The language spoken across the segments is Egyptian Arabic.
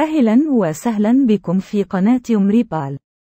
أهلا وسهلا بكم في قناة يومريبال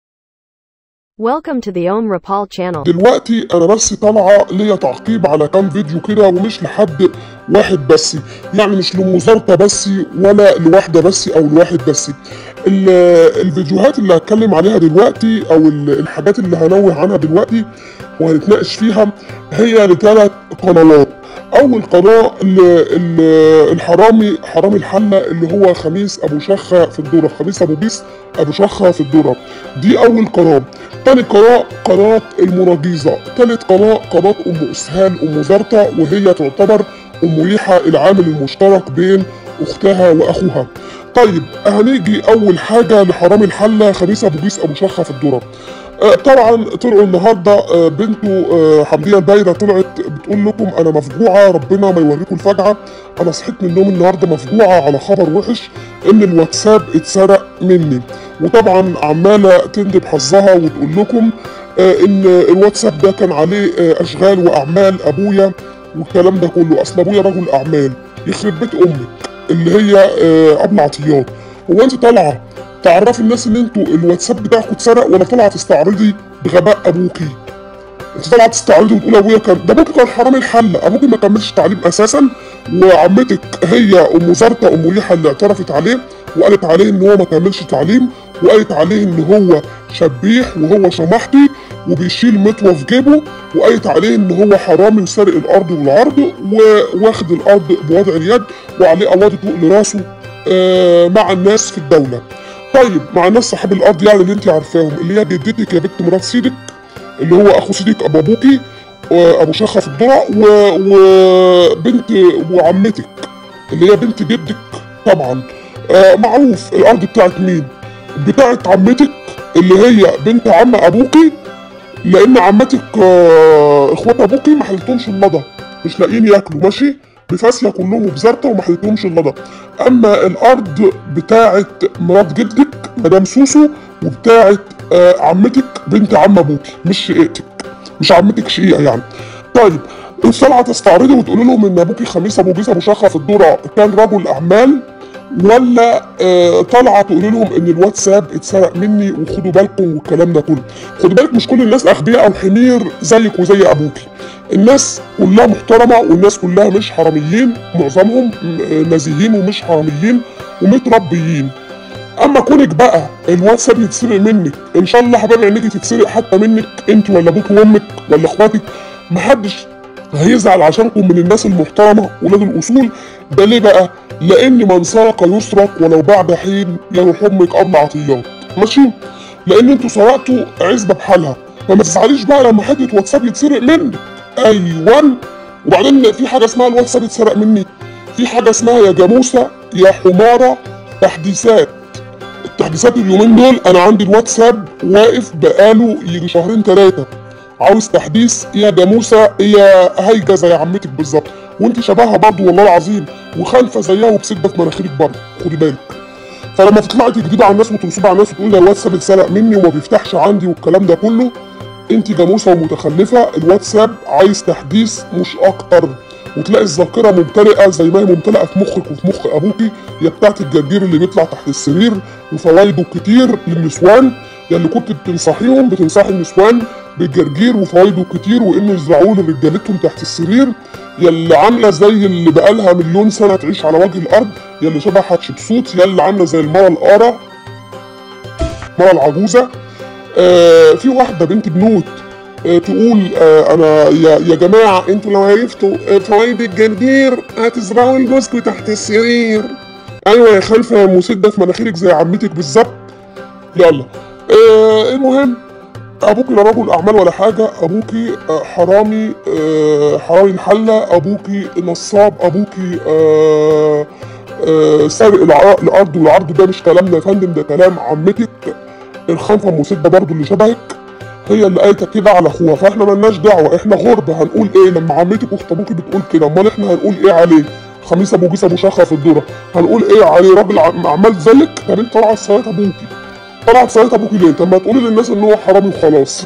Welcome to the Om Rapal channel. دلوقتي انا بس طالعه ليا تعقيب على كام فيديو كده ومش لحد واحد بس يعني مش لمزارته بس ولا لواحده بس او لواحد بس ال- الفيديوهات اللي هتكلم عليها دلوقتي او ال- الحاجات اللي هنوه عنها دلوقتي وهنتناقش فيها هي لثلاث قنوات اول قناه ل- ال- الحرامي حرامي الحله اللي هو خميس ابو شخه في الدوره خميس ابو بيس ابو شخه في الدوره دي اول قناه تاني قناة قناة المراجيزة تالت قناة قناة أم إسهال أم زرطة وهي تعتبر أم ريحة العامل المشترك بين أختها وأخوها طيب هنيجي أول حاجة لحرامي الحلة خميس أبو جيس أبو شخة في الدرة آه، طبعا طلعوا النهارده آه، بنته آه، حمديه البايره طلعت بتقول لكم انا مفجوعه ربنا ما يوريكم الفجعه انا صحيت من النوم النهارده مفجوعه على خبر وحش ان الواتساب اتسرق مني وطبعا عماله تندب حظها وتقول لكم آه، ان الواتساب ده كان عليه آه، اشغال واعمال ابويا والكلام ده كله اصل ابويا رجل اعمال يخرب بيت امك اللي هي آه، قبل عطيات هو انت طالعه تعرفي الناس ان انتوا الواتساب بتاعكم اتسرق ولا طالعه تستعرضي بغباء ابوكي انت طالعه تستعرضي وتقول ابويا كان ده ابوكي كان حرامي الحله ابوكي ما كملش تعليم اساسا وعمتك هي ام زرطه ام ريحه اللي اعترفت عليه وقالت عليه ان هو ما كملش تعليم وقالت عليه ان هو شبيح وهو شمحتي وبيشيل مطوه في جيبه وقالت عليه ان هو حرامي وسارق الارض والعرض وواخد الارض بوضع اليد وعليه قواضي فوق لراسه آه، مع الناس في الدوله طيب مع الناس صاحب الارض يعني اللي انت عارفاهم اللي هي جدتك يا بنت مرات سيدك اللي هو اخو سيدك ابو ابوكي وابو شخه في الدرع و- وبنت وعمتك اللي هي بنت جدك طبعا آه معروف الارض بتاعت مين بتاعت عمتك اللي هي بنت عم ابوكي لان عمتك آه اخوات ابوكي ما حلتهمش اللضا مش لاقيين ياكلوا ماشي بفاسيه كلهم وبزرطه وما حلتهمش اللضا اما الارض بتاعت مرات جدك مدام سوسو وبتاعت آه عمتك بنت عم ابوكي مش شقيقتك مش عمتك شقيقه يعني طيب انت طالعه تستعرضي وتقولي لهم ان ابوكي خميس ابو جيس ابو شخه في الدوره كان رجل اعمال ولا آه طالعه تقولي لهم ان الواتساب اتسرق مني وخدوا بالكم والكلام ده كله خدوا بالك مش كل الناس اغبياء او حمير زيك وزي ابوكي الناس كلها محترمه والناس كلها مش حراميين معظمهم م- نزيهين ومش حراميين ومتربيين اما كونك بقى الواتساب يتسرق منك ان شاء الله حبايب عينيكي تتسرق حتى منك انت ولا ابوك وامك ولا اخواتك محدش هيزعل عشانكم من الناس المحترمه ولاد الاصول ده ليه بقى؟ لان من سرق يسرق ولو بعد حين يروح امك قبل عطيات ماشي؟ لان انتوا سرقتوا عزبه بحالها فما تزعليش بقى لما حته واتساب يتسرق منك ايوه وبعدين في حاجه اسمها الواتساب اتسرق مني في حاجه اسمها يا جاموسه يا حماره تحديثات التحديثات اليومين دول انا عندي الواتساب واقف بقاله يجي شهرين ثلاثه عاوز تحديث يا جاموسه يا هايجه زي عمتك بالظبط وانت شبهها برضه والله العظيم وخالفه زيها وبسده في مناخيرك برضه خدي بالك فلما تطلعي تكدبي على الناس وتنصبي على الناس وتقولي ده الواتساب اتسرق مني وما بيفتحش عندي والكلام ده كله انت جاموسه ومتخلفه الواتساب عايز تحديث مش اكتر وتلاقي الذاكره ممتلئه زي ما هي ممتلئه في مخك وفي مخ ابوكي يا بتاعت الجرجير اللي بيطلع تحت السرير وفوائده كتير للنسوان يا اللي كنت بتنصحيهم بتنصحي النسوان بالجرجير وفوائده كتير وانه يزرعوه لرجالتهم تحت السرير يا اللي عامله زي اللي بقالها مليون سنه تعيش على وجه الارض يا اللي شبه حتشبسوت يا اللي عامله زي المرة القاره المرة العجوزه آه في واحده بنت بنوت آه تقول آه انا يا, يا جماعه انتوا لو عرفتوا آه فوائد الجرجير هتزرعوا الجوزكوا تحت السرير ايوه يا خلفه يا مسده في مناخيرك زي عمتك بالظبط يلا آه المهم ابوكي لا رجل اعمال ولا حاجه ابوكي آه حرامي آه حرامي الحله ابوكي نصاب ابوكي آه آه سارق الع- الارض والعرض ده مش كلامنا يا فندم ده كلام عمتك الخنفه المسده برضو اللي شبهك هي اللي قالت كده على اخوها فاحنا ملناش دعوه احنا غربه هنقول ايه لما عمتك واخت ابوكي بتقول كده امال احنا هنقول ايه عليه خميس ابو جيس ابو شخه في الدوره هنقول ايه عليه راجل ع- اعمال زيك طب انت طالعه صيت ابوكي طلعت صيت ابوكي ليه طب ما تقولي للناس ان هو حرامي وخلاص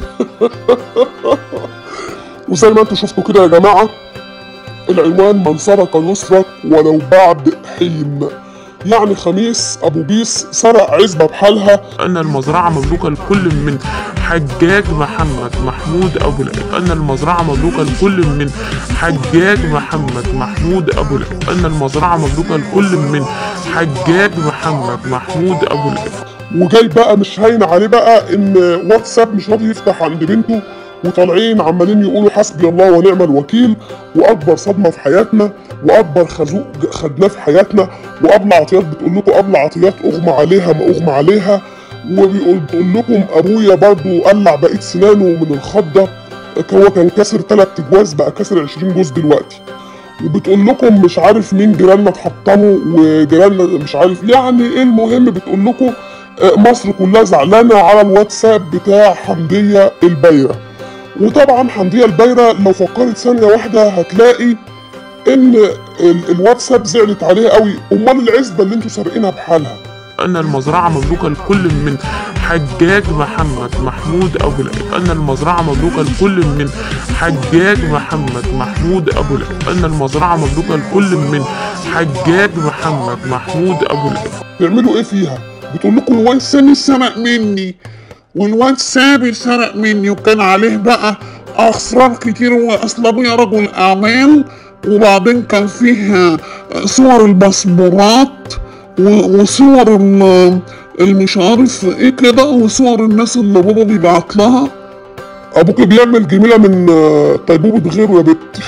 وزي ما انتوا شفتوا كده يا جماعه العنوان من سرق يسرق ولو بعد حين يعني خميس ابو بيس سرق عزبه بحالها أن المزرعة مملوكة لكل من حجاج محمد محمود أبو العيد أن المزرعة مملوكة لكل من حجاج محمد محمود أبو العيد أن المزرعة مملوكة لكل من حجاج محمد محمود أبو العيد وجاي بقى مش هاين عليه بقى ان واتساب مش راضي يفتح عند بنته وطالعين عمالين يقولوا حسبي الله ونعم الوكيل واكبر صدمه في حياتنا واكبر خازوق خدناه في حياتنا وابلة عطيات بتقول لكم ابلة عطيات اغمى عليها ما اغمى عليها وبيقول بتقول لكم ابويا برضو قلع بقيه سنانه من الخضه هو كان كاسر ثلاث جواز بقى كاسر 20 جوز دلوقتي وبتقول لكم مش عارف مين جيراننا اتحطموا وجيراننا مش عارف يعني ايه المهم بتقول لكم آه، مصر كلها زعلانه على الواتساب بتاع حمديه البايره وطبعا حمديه البايره لو فكرت ثانيه واحده هتلاقي ان ال- الواتساب زعلت عليه قوي امال العزبه اللي انتوا سارقينها بحالها أن المزرعة مملوكة لكل من حجاج محمد محمود أبو العيد أن المزرعة مملوكة لكل من حجاج محمد محمود أبو العيد أن المزرعة مملوكة لكل من حجاج محمد محمود أبو العيد تعملوا ايه فيها بتقول لكم الواد السن سرق مني والواد سابر سرق مني وكان عليه بقى أسرار كتير وأصل أبويا رجل أعمال وبعدين كان فيه صور الباسبورات و- وصور ال- المش عارف ايه كده وصور الناس اللي بابا بيبعت لها ابوك بيعمل جميله من آه، طيبوبه غيره يا بت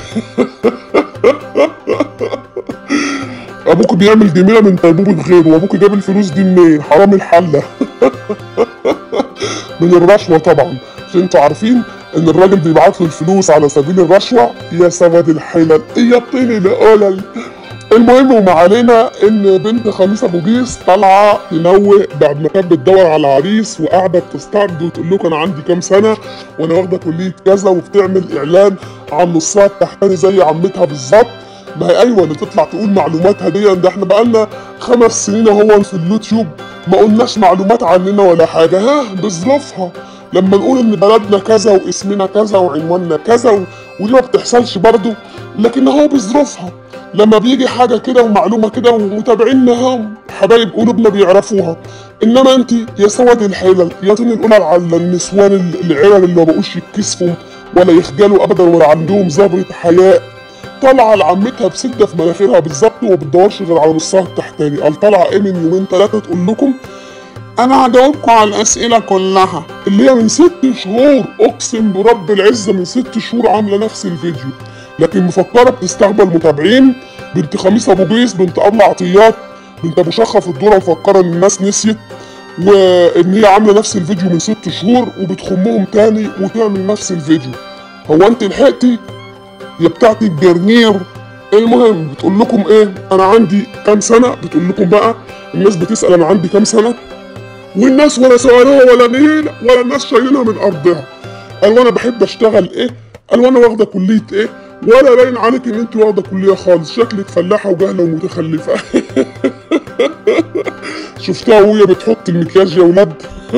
ابوك بيعمل جميله من طيبوبه غيره وابوك جاب الفلوس دي منين حرام الحله من الرشوه طبعا عشان انتوا عارفين ان الراجل بيبعت له الفلوس على سبيل الرشوه يا سواد الحلل يا الطين القلل المهم وما علينا ان بنت خميس ابو جيس طالعه تنوه بعد ما كانت بتدور على عريس وقاعده بتستعد وتقول لكم انا عندي كام سنه وانا واخده كليه كذا وبتعمل اعلان عن نصها التحتاني زي عمتها بالظبط ما هي ايوه اللي تطلع تقول معلوماتها دي ده احنا بقالنا خمس سنين اهو في اليوتيوب ما قلناش معلومات عننا ولا حاجه ها بظروفها لما نقول ان بلدنا كذا واسمنا كذا وعنواننا كذا و... ودي ما بتحصلش برضه لكن اهو بظروفها لما بيجي حاجه كده ومعلومه كده ومتابعينا هم حبايب قلوبنا بيعرفوها انما انت يا سواد الحلل يا طين القلل على النسوان ال- العرل اللي ما بقوش يتكسفوا ولا يخجلوا ابدا ولا عندهم ذره حياء طالعه لعمتها بسده في مناخيرها بالظبط وما بتدورش غير على نصها التحتاني قال طالعه ايه من يومين ثلاثه تقول لكم أنا هجاوبكم على الأسئلة كلها اللي هي من ست شهور اقسم برب العزه من ست شهور عامله نفس الفيديو لكن مفكره بتستقبل متابعين بنت خميس ابو بيس بنت ابله عطيات بنت ابو شخه في الدوره مفكره ان الناس نسيت وان هي عامله نفس الفيديو من ست شهور وبتخمهم تاني وتعمل نفس الفيديو هو انت لحقتي يا بتاعتي الجرنير المهم بتقول لكم ايه انا عندي كام سنه بتقول لكم بقى الناس بتسال انا عندي كام سنه والناس ولا سألوها ولا نيلة ولا الناس شايلينها من أرضها قال وانا بحب اشتغل ايه قال وانا واخده كليه ايه ولا باين عليك ان انت واخده كليه خالص شكلك فلاحه وجهله ومتخلفه شفتها وهي بتحط المكياج يا ولاد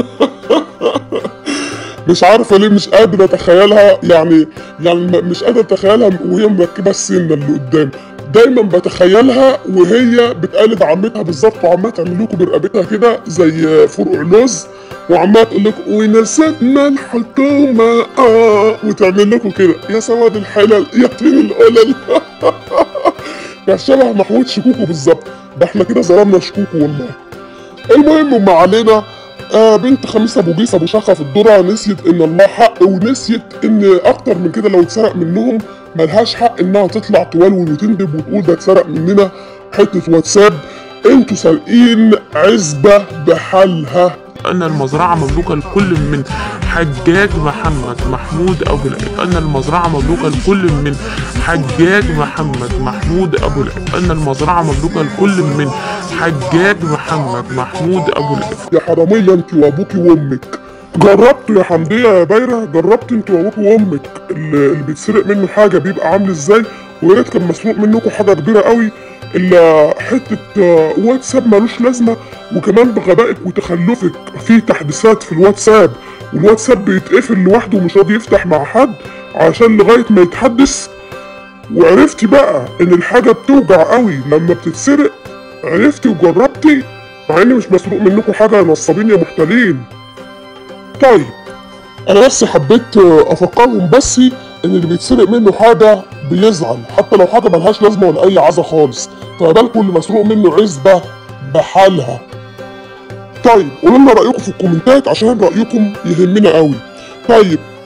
مش عارفه ليه مش قادر اتخيلها يعني يعني م- مش قادر اتخيلها وهي مركبه السنه اللي قدام دايما بتخيلها وهي بتقلد عمتها بالظبط وعماله تعمل لكم برقبتها كده زي فرقع لوز وعماله تقول لكم ونسيتنا الحكومه اه وتعمل لكم كده يا سواد الحلل يا طين القلل يا شبه محمود شكوكو بالظبط ده احنا كده ظلمنا شكوكو والله المهم وما علينا آه بنت خميس ابو جيس ابو شخه في الدره نسيت ان الله حق ونسيت ان اكتر من كده لو اتسرق منهم ملهاش حق انها تطلع تولول وتندب وتقول ده اتسرق مننا حته واتساب انتوا سارقين عزبه بحالها أن المزرعة مملوكة لكل من حجاج محمد محمود أبو العيد أن المزرعة مملوكة لكل من حجاج محمد محمود أبو العيد أن المزرعة مملوكة لكل من حجاج محمد محمود أبو العيد يا حرامية انت وابوكي وامك جربتوا يا حمدية يا بايرة جربت انت وابوكي وامك اللي اللي بيتسرق منه حاجة بيبقى عامل ازاي ويا ريت كان مسروق منكم حاجة كبيرة قوي الا حتة آه، واتساب ملوش لازمة وكمان بغبائك وتخلفك في تحديثات في الواتساب والواتساب بيتقفل لوحده ومش راضي يفتح مع حد عشان لغاية ما يتحدث وعرفتي بقى ان الحاجة بتوجع قوي لما بتتسرق عرفتي وجربتي مع اني مش مسروق منكم حاجه يا نصابين يا محتالين طيب انا بس حبيت افكرهم بس ان اللي بيتسرق منه حاجه بيزعل حتى لو حاجه ملهاش لازمه ولا اي عزا خالص فما بالكم اللي مسروق منه عزبه بحالها طيب قولوا لنا رايكم في الكومنتات عشان رايكم يهمنا قوي طيب